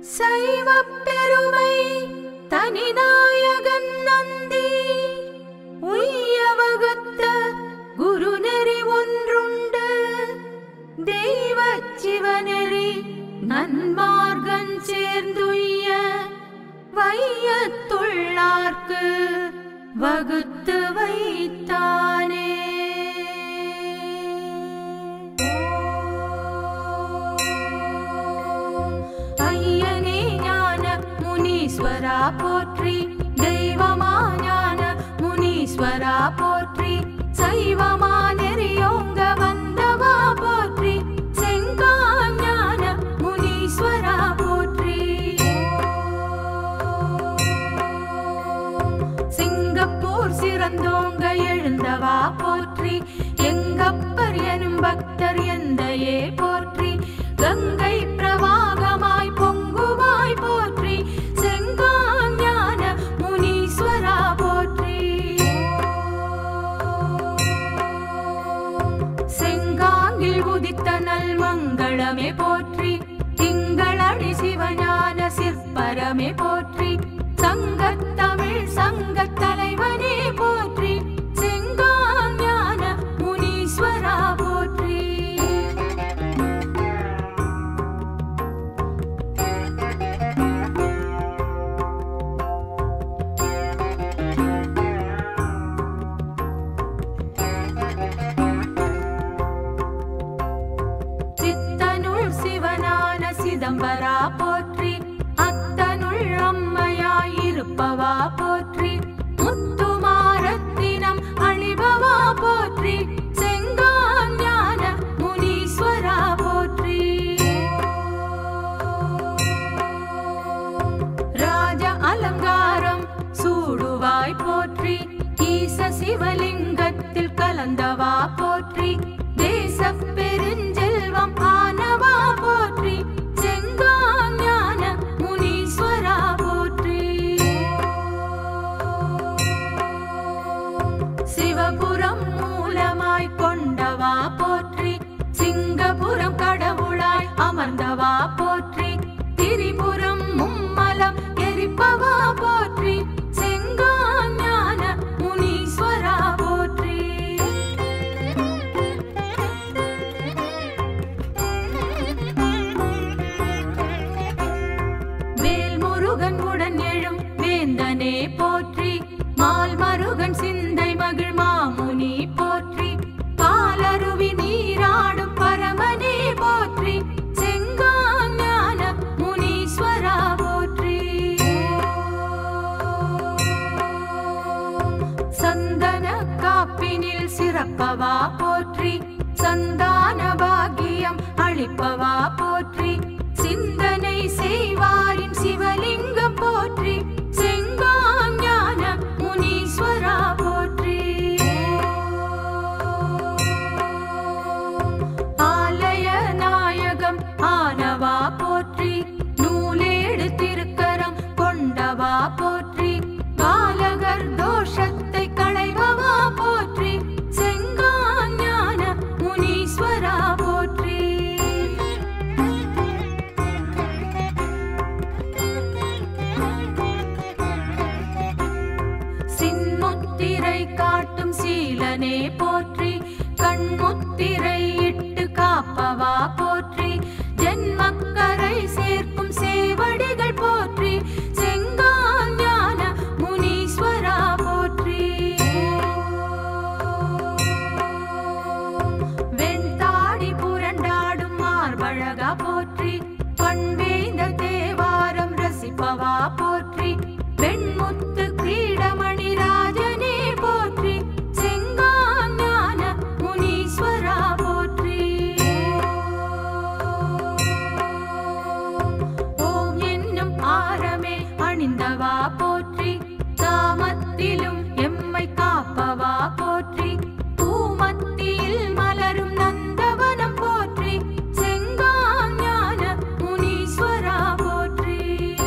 சைவப் பெருமை தனிநாயகன் நந்தி உய்ய வகுத்த குருநெறி ஒன்றுண்டு தெய்வச் சிவநெறி நன்மார்கன் சேர்ந்துய்ய வையத்துள்ளார்க்கு வகுத்து வைத்தானே ஐயனே ஞான முனீஸ்வரா போற்றி தெய்வமா ஞான முனீஸ்வரா போற்றி சைவமா நெறியோங்க வந்தவா போற்றி செங்காஞான முனீஸ்வரா போற்றி சிங்கப்பூர் சிறந்தோங்க எழுந்தவா போற்றி எங்கப்பர் எனும் பக்தர் எந்தையே போற்றி கங்கை பிரவாகமாய் பொங்குவாய் போற்றி செங்காஞான முனீஸ்வரா போற்றி செங்காங்கில் உதித்த நல் மங்களமே போற்றி திங்களடி சிவஞான சிற்பரமே போற்றி சங்கத்தமிழ் சங்கத் தலைவனே போற்றி செங்காஞான முனீஸ்வரா போற்றி சித்தனுள் சிவனான சிதம்பரா போற்றி அத்தனுள் அம்மையாயிருப்பவா போற்றி முத்துமாரத்தினம் அழிபவா போற்றி செங்காஞான முனீஸ்வரா போற்றி ராஜ அலங்காரம் சூடுவாய் போற்றி ஈச சிவலிங்கத்தில் கலந்தவா போற்றி தேச பெருஞ்செல்வம் ஆனவா போற்றி செங்காஞான முனீஸ்வரா போற்றி சிவபுரம் மூலமாய் கொண்டவா போற்றி சிங்கபுரம் கடவுளாய் அமர்ந்தவா போற்றி திரிபுரம் மும்மலம் எரிப்பவா போற்றி செங்காஞான முனீஸ்வரா போற்றி வேல்முருகன் உடன் எழும் வேந்தனே போற்றி மால் மருகன் சிந்தை மகிழ் மாமுனி போற்றி பாலருவி நீராடும் பரமனே போற்றி செங்காஞான முனீஸ்வரா போற்றி சந்தன காப்பினில் சிறப்பவா போற்றி சந்தான பாகியம் அளிப்பவா போற்றி சிந்தனை செய்வாரின் சிவலிங்கம் போற்றி செங்காஞான முனீஸ்வரா போற்றி ஆலய நாயகம் ஆனவா போற்றி நூலேடு திருக்கரம் கொண்டவா போற்றி பாலகர் தோஷத்தை களைபவா போற்றி செங்காஞான முனீஸ்வரா போற்றி சின்முத்திரை காட்டும் சீலனே போற்றி கண்முத்திரை இட்டு காப்பவா போற்றி ஜென்மக்கரை சேர்க்கும் சேவடிகள் போற்றி செங்காஞான முனீஸ்வரா போற்றி வெண்தாடி புரண்டாடும் மார்பழகா போற்றி பண்வேந்த தேவாரம் ரசிப்பவா போற்றி வெண்முத்து கிரீடமணி ராஜனே போற்றி செங்காஞான முனீஸ்வரா போற்றி ஓம் என்னும் ஆரமே அணிந்தவா போற்றி சாமத்திலும் எம்மை காப்பவா போற்றி பூமத்தியில் மலரும் நந்தவனம் போற்றி செங்காஞான முனீஸ்வரா போற்றி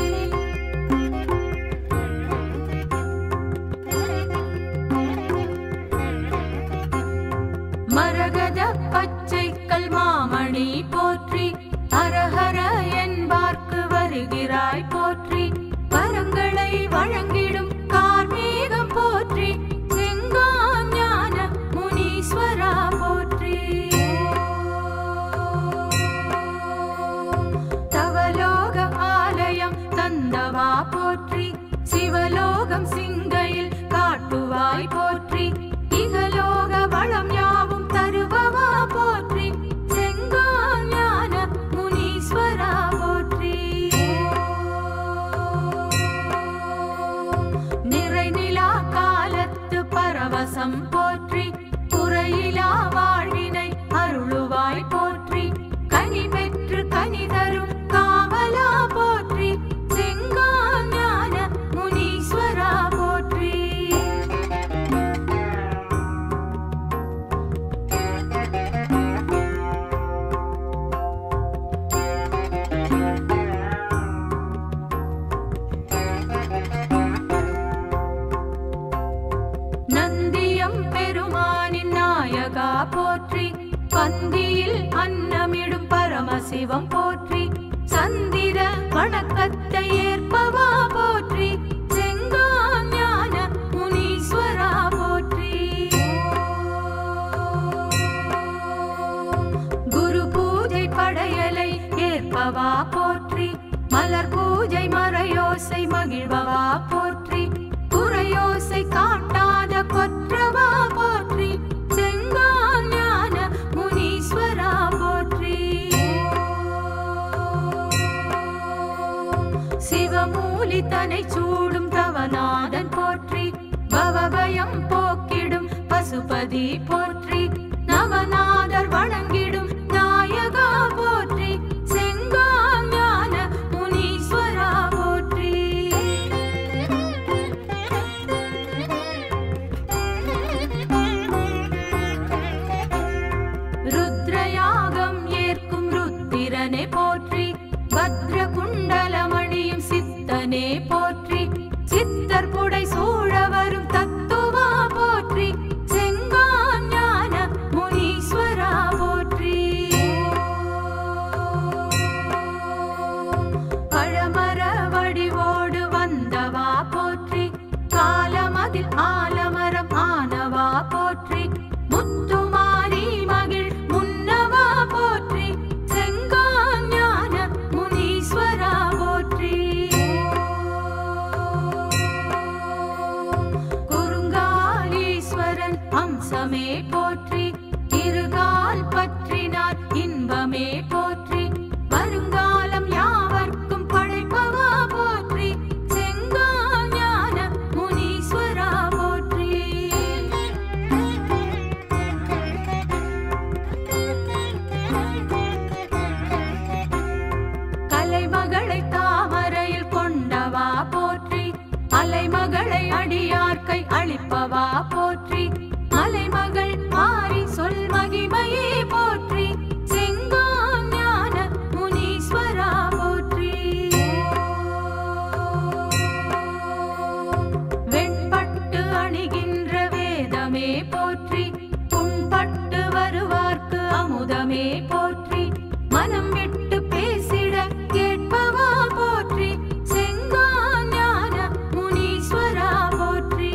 மரகத பச்சை கல் மாமணி போற்றி ஹரஹர என்பார்க்கு வருகிறார் யோகம் சிங்கையில் காட்டுவாய் போற்றி இகலோக வளம் யாவும் தருபவா போற்றி செங்காஞான முனீஸ்வரா போற்றி நிறைநிலா காலத்து பரவசம் போற்றி குறையிலா வாழ்வினை அருளுவாய் போற்றி கனி பெற்று கனி தரும் காவலா போற்றி செங்காஞான முனீஸ்வரா போற்றி நந்தியம் பெருமானின் நாயகா போற்றி பந்தியில் அன்னமிடும் பரமசிவம் போற்றி சந்திர வணக்கத்தை ஏற்பவா போற்றி செங்காஞான முனீஸ்வரா போற்றி குரு பூஜை படையலை ஏற்பவா போற்றி மலர் பூஜை மறையோசை மகிழ்வவா போற்றி குறையோசை காட்டாத கொற்றவா போற்றி செங்காஞான முனீஸ்வரா போற்றி சிவமூலி தனை சூடும் தவநாதன் போற்றி பவபயம் போக்கிடும் பசுபதி போற்றி நவநாதர் வணங்கிடும் நாயகா போற்றி செங்காஞான முனீஸ்வரா போற்றி ருத்ரயாகம் ஏற்கும் ருத்திரனே போற்றி பத்ர குண்டலமணியும் சித்தனே போற்றி சித்தர் புடை சூழ வரும் தத்துவா போற்றி செங்காஞான முனீஸ்வரா போற்றி பழமர வடிவோடு வந்தவா போற்றி காலமதில் ஆலமரம் ஆனவா போற்றி முத்துமாரி மகிழ் முன்னவா போற்றி செங்காஞான முனீஸ்வரா போற்றி குறுங்காலீஸ்வரன் அம்சமே போற்றி இருகால் பற்றினார் இன்பமே போற்றி வருங்காலம் யாவர்க்கும் படைப்பவா போற்றி செங்காஞான முனீஸ்வரா போற்றி கலைமகளை தாமரையில் கொண்டவா போற்றி அலைமகளை அடியார்க்கை அளிப்பவா போற்றி அலைமகள் மாறி சொல் மகிமையே போற்றி செங்காஞான முனீஸ்வரா போற்றி வெண்பட்டு அணிகின்ற வேதமே போற்றி புண்பட்டு வருவார்க்கு அமுதமே போற்றி மனம் விட்டு பேசிட கேட்பவா போற்றி செங்காஞான முனீஸ்வரா போற்றி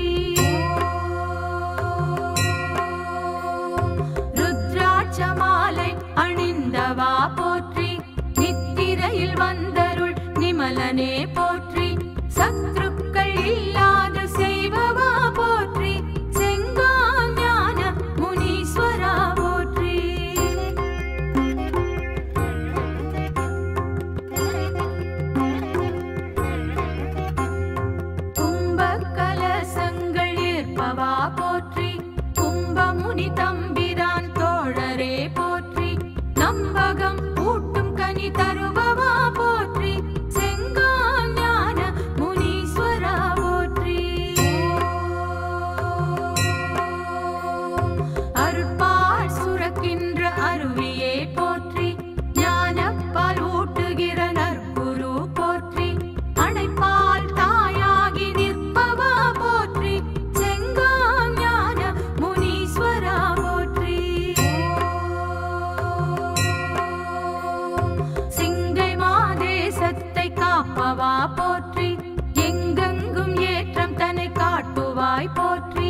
ருத்ராட்ச மாலை அணிந்தவா போற்றி நித்திரையில் வந்தருள் நிமலனே போற்றி சத்ருக்கள் இல்லாத செய்வவா போற்றி செங்காஞான முனீஸ்வரா போற்றி கும்பக் கலசங்கள் ஏற்பவா போற்றி கும்பமுனி தம்பிரான் தோழரே போற்றி நம்பகம் ஊட்டும் கனி தருபவா போற்றி செங்காஞான முனீஸ்வரா போற்றி அருட்பால் சுரக்கின்ற அருவியே போற்றி ஞானப்பால் ஊட்டுகிற நற்குரு போற்றி அணைப்பால் தாயாகி நிற்பவா போற்றி செங்காஞான முனீஸ்வரா போற்றி சிங்கை மாதேசத்தை காப்பவா போற்றி எங்கெங்கும் ஏற்றம் தன்னை காட்டுவாய் போற்றி